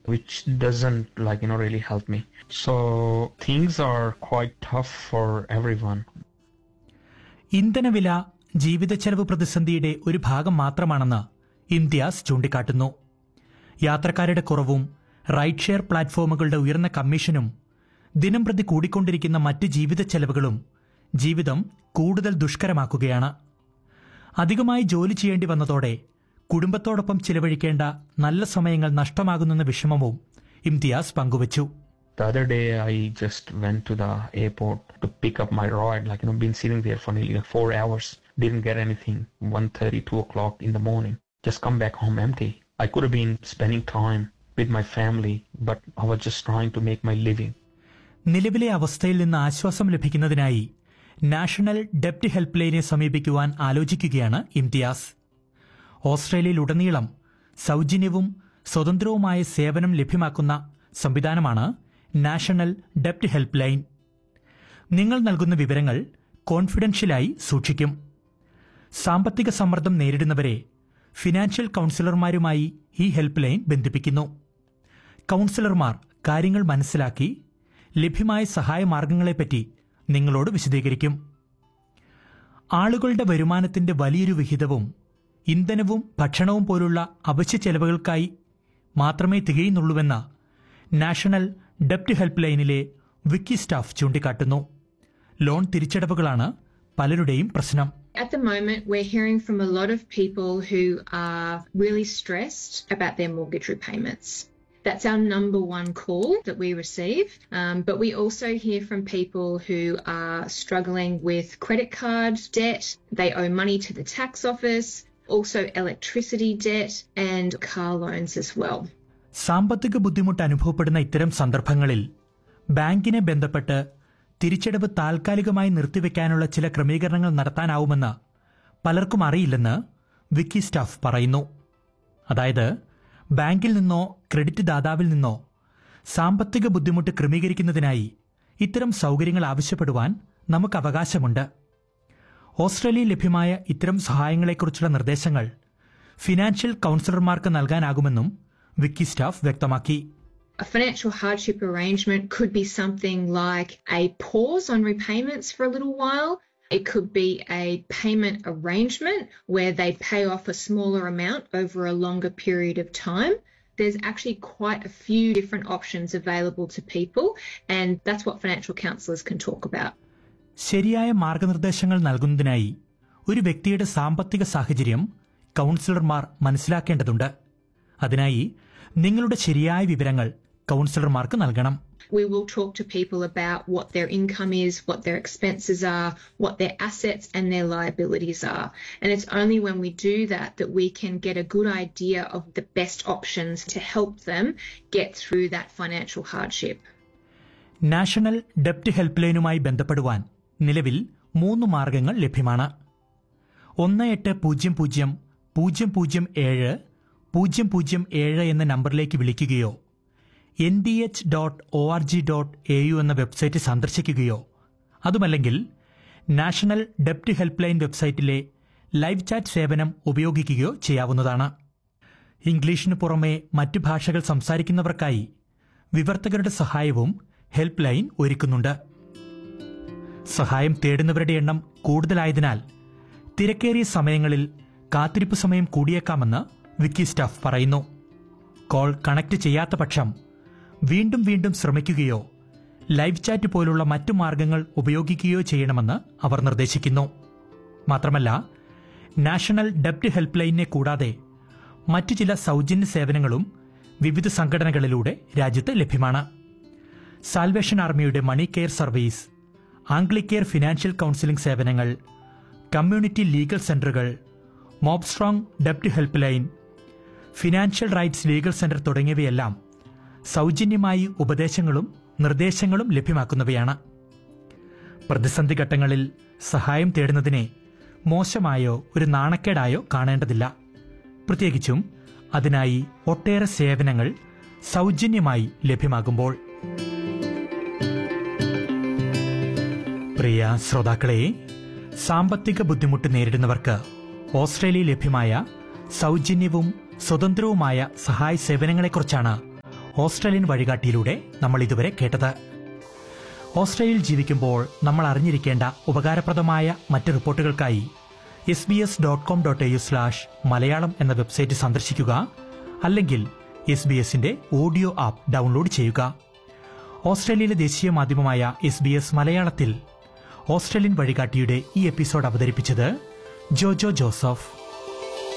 which doesn't like you know really help me. So things are quite tough for everyone. ഇന്ധനവില ജീവിതച്ചെലവ് പ്രതിസന്ധിയുടെ ഒരു ഭാഗം മാത്രമാണെന്ന് ഇംതിയാസ് ചൂണ്ടിക്കാട്ടുന്നു യാത്രക്കാരുടെ കുറവും റൈഡ് ഷെയർ പ്ലാറ്റ്ഫോമുകളുടെ ഉയർന്ന കമ്മീഷനും ദിനംപ്രതി കൂടിക്കൊണ്ടിരിക്കുന്ന മറ്റ് ജീവിത ചെലവുകളും ജീവിതം കൂടുതൽ ദുഷ്കരമാക്കുകയാണ് അധികമായി ജോലി ചെയ്യേണ്ടി വന്നതോടെ കുടുംബത്തോടൊപ്പം ചിലവഴിക്കേണ്ട നല്ല സമയങ്ങൾ നഷ്ടമാകുന്നെന്ന വിഷമവും ഇംതിയാസ് പങ്കുവച്ചു The other day, I just went to the airport to pick up my ride. Like you know, been sitting there for nearly like four hours, didn't get anything. 1.30, 2 o'clock in the morning, just come back home empty. I could have been spending time with my family, but I was just trying to make my living. നിലവിലെ അവസ്ഥയിൽ നിന്ന് ആശ്വാസം ലഭിക്കുന്നതിനായി national ഡെപ്റ്റ് help ലൈനെ സമീപിക്കുവാൻ ആലോചിക്കുകയാണ് ഇംതിയാസ് ഓസ്ട്രേലിയയിലുടനീളം സൗജന്യവും സ്വതന്ത്രവുമായ സേവനം ലഭ്യമാക്കുന്ന സംവിധാനമാണ് നാഷണൽ ഡെപ്റ്റ് ഹെൽപ്പ് ലൈൻ നിങ്ങൾ നൽകുന്ന വിവരങ്ങൾ കോൺഫിഡൻഷ്യലായി സൂക്ഷിക്കും സാമ്പത്തിക സമ്മർദ്ദം നേരിടുന്നവരെ ഫിനാൻഷ്യൽ കൗൺസിലർമാരുമായി ഈ ഹെൽപ്പ് ലൈൻ ബന്ധിപ്പിക്കുന്നു കൗൺസിലർമാർ കാര്യങ്ങൾ മനസ്സിലാക്കി ലഭ്യമായ സഹായമാർഗങ്ങളെപ്പറ്റി നിങ്ങളോട് വിശദീകരിക്കും ആളുകളുടെ വരുമാനത്തിന്റെ വലിയൊരു വിഹിതവും ഇന്ധനവും ഭക്ഷണവും പോലുള്ള അവശ്യ ചെലവുകൾക്കായി മാത്രമേ തികയുന്നുള്ളൂവെന്ന നാഷണൽ ഡെപ്റ്റ് ഹെൽപ്പ് ലൈനിലെ വിക്കി സ്റ്റാഫ് ചൂണ്ടിക്കാട്ടുന്നു ലോൺ തിരിച്ചടവുകളാണ് പലരുടെയും പ്രശ്നം At the moment, we're hearing from a lot of people who are really stressed about their mortgage repayments. That's our number one call that we receive. Um, but we also hear from people who are struggling with credit card debt. They owe money to the tax office, also electricity debt and car loans as well. സാമ്പത്തിക ബുദ്ധിമുട്ട് അനുഭവപ്പെടുന്ന ഇത്തരം സന്ദർഭങ്ങളിൽ ബാങ്കിനെ ബന്ധപ്പെട്ട് തിരിച്ചടവ് താൽക്കാലികമായി നിർത്തിവെക്കാനുള്ള ചില ക്രമീകരണങ്ങൾ നടത്താനാവുമെന്ന് പലർക്കും അറിയില്ലെന്ന് വിക്കി സ്റ്റാഫ് പറയുന്നു അതായത് ബാങ്കിൽ നിന്നോ ക്രെഡിറ്റ് ദാതാവിൽ നിന്നോ സാമ്പത്തിക ബുദ്ധിമുട്ട് ക്രമീകരിക്കുന്നതിനായി ഇത്തരം സൗകര്യങ്ങൾ ആവശ്യപ്പെടുവാൻ നമുക്ക് അവകാശമുണ്ട് ഓസ്ട്രേലിയയിൽ ലഭ്യമായ ഇത്തരം സഹായങ്ങളെക്കുറിച്ചുള്ള നിർദ്ദേശങ്ങൾ ഫിനാൻഷ്യൽ കൗൺസിലർമാർക്ക് നൽകാനാകുമെന്നും വിക്കി സ്റ്റാഫ് വ്യക്തമാക്കി A financial hardship arrangement could be something like a pause on repayments for a little while. It could be a payment arrangement where they pay off a smaller amount over a longer period of time. There's actually quite a few different options available to people, and that's what financial counsellors can talk about. ശരിയായ മാർഗനിർദ്ദേശങ്ങൾ നൽകുന്നതിനായി ഒരു വ്യക്തിയുടെ സാമ്പത്തിക സാഹചര്യം കൗൺസിലർമാർ മനസ്സിലാക്കേണ്ടതുണ്ട് അതിനായി നിങ്ങളുടെ ശരിയായ വിവരങ്ങൾ കൗൺസിലർമാർക്ക് നൽകണം We will talk to people about what their income is, what their expenses are, what their assets and their liabilities are. And it's only when we do that that we can get a good idea of the best options to help them get through that financial hardship. National ഡെപ്റ്റ് help ലൈനുമായി ബന്ധപ്പെടുവാൻ നിലവിൽ മൂന്ന് മാർഗങ്ങൾ ലഭ്യമാണ് ഒന്ന് എട്ട് പൂജ്യം പൂജ്യം പൂജ്യം പൂജ്യം ഏഴ് പൂജ്യം പൂജ്യം ഏഴ് എന്ന നമ്പറിലേക്ക് വിളിക്കുകയോ N D H dot O R G dot A U എന്ന വെബ്സൈറ്റ് സന്ദർശിക്കുകയോ അതുമല്ലെങ്കിൽ നാഷണൽ ഡെപ്റ്റ് ഹെൽപ്പ് ലൈൻ വെബ്സൈറ്റിലെ ലൈവ് ചാറ്റ് സേവനം ഉപയോഗിക്കുകയോ ചെയ്യാവുന്നതാണ് ഇംഗ്ലീഷിന് പുറമെ മറ്റ് ഭാഷകൾ സംസാരിക്കുന്നവർക്കായി വിവർത്തകരുടെ സഹായവും ഹെൽപ്പ് ലൈൻ ഒരുക്കുന്നുണ്ട് സഹായം തേടുന്നവരുടെ എണ്ണം കൂടുതലായതിനാൽ തിരക്കേറിയ സമയങ്ങളിൽ കാത്തിരിപ്പ് സമയം കൂടിയേക്കാമെന്ന് വിക്കി സ്റ്റാഫ് പറയുന്നു കോൾ കണക്ട് ചെയ്യാത്ത പക്ഷം വീണ്ടും വീണ്ടും ശ്രമിക്കുകയോ ലൈവ് ചാറ്റ് പോലുള്ള മറ്റു മാർഗങ്ങൾ ഉപയോഗിക്കുകയോ ചെയ്യണമെന്ന് അവർ നിർദ്ദേശിക്കുന്നു മാത്രമല്ല നാഷണൽ ഡെപ്റ്റ് ഹെൽപ്പ് ലൈനിനെ കൂടാതെ മറ്റു ചില സൗജന്യ സേവനങ്ങളും വിവിധ സംഘടനകളിലൂടെ രാജ്യത്ത് ലഭ്യമാണ് സാൽവേഷൻ ആർമിയുടെ money care service Anglicare financial counselling സേവനങ്ങൾ കമ്മ്യൂണിറ്റി ലീഗൽ സെന്ററുകൾ മോബ് സ്ട്രോങ് ഡെപ്റ്റ് help line financial rights legal centre തുടങ്ങിയവയെല്ലാം സൗജന്യമായി ഉപദേശങ്ങളും നിർദ്ദേശങ്ങളും ലഭ്യമാക്കുന്നവയാണ് പ്രതിസന്ധി ഘട്ടങ്ങളിൽ സഹായം തേടുന്നതിനെ മോശമായോ ഒരു നാണക്കേടായോ കാണേണ്ടതില്ല പ്രത്യേകിച്ചും അതിനായി ഒട്ടേറെ സേവനങ്ങൾ സൗജന്യമായി ലഭ്യമാകുമ്പോൾ പ്രിയ ശ്രോതാക്കളെ സാമ്പത്തിക ബുദ്ധിമുട്ട് നേരിടുന്നവർക്ക് ഓസ്ട്രേലിയയിൽ ലഭ്യമായ സൗജന്യവും സ്വതന്ത്രവുമായ സഹായ സേവനങ്ങളെക്കുറിച്ചാണ് ഓസ്ട്രേലിയൻ വഴികാട്ടിയിലൂടെ നമ്മൾ ഇതുവരെ കേട്ടത് ഓസ്ട്രേലിയയിൽ ജീവിക്കുമ്പോൾ നമ്മൾ അറിഞ്ഞിരിക്കേണ്ട ഉപകാരപ്രദമായ മറ്റ് റിപ്പോർട്ടുകൾക്കായി S B S dot com dot A slash Malayalam എന്ന വെബ്സൈറ്റ് സന്ദർശിക്കുക അല്ലെങ്കിൽ എസ് ബി എസിന്റെ ഓഡിയോ ആപ്പ് ഡൗൺലോഡ് ചെയ്യുക ഓസ്ട്രേലിയയിലെ ദേശീയ മാധ്യമമായ എസ് ബി എസ് മലയാളത്തിൽ ഓസ്ട്രേലിയൻ വഴികാട്ടിയുടെ ഈ എപ്പിസോഡ് അവതരിപ്പിച്ചത് ജോജോ ജോസഫ്